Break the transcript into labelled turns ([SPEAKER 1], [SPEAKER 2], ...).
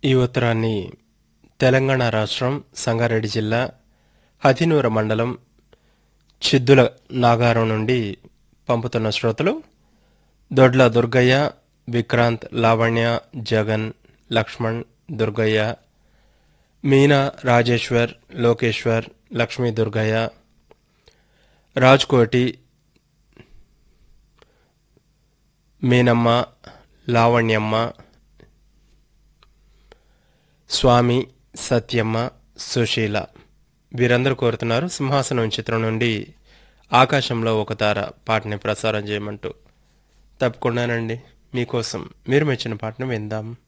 [SPEAKER 1] ఈ ఉత్తరాన్ని తెలంగాణ రాష్ట్రం సంగారెడ్డి జిల్లా హతినూర మండలం చిద్దుల నాగారం నుండి పంపుతున్న శ్రోతలు దొడ్ల దుర్గయ్య విక్రాంత్ లావణ్య జగన్ లక్ష్మణ్ దుర్గయ్య మీనా రాజేశ్వర్ లోకేశ్వర్ లక్ష్మీ దుర్గయ్య రాజ్కోటి మీనమ్మ లావణ్యమ్మ స్వామి సత్యమ్మ సుశీల వీరందరూ కోరుతున్నారు సింహాసనం చిత్రం నుండి ఆకాశంలో ఒక తార పాటని ప్రసారం చేయమంటూ తప్పకుండానండి మీకోసం మీరు మెచ్చిన పాటను విందాం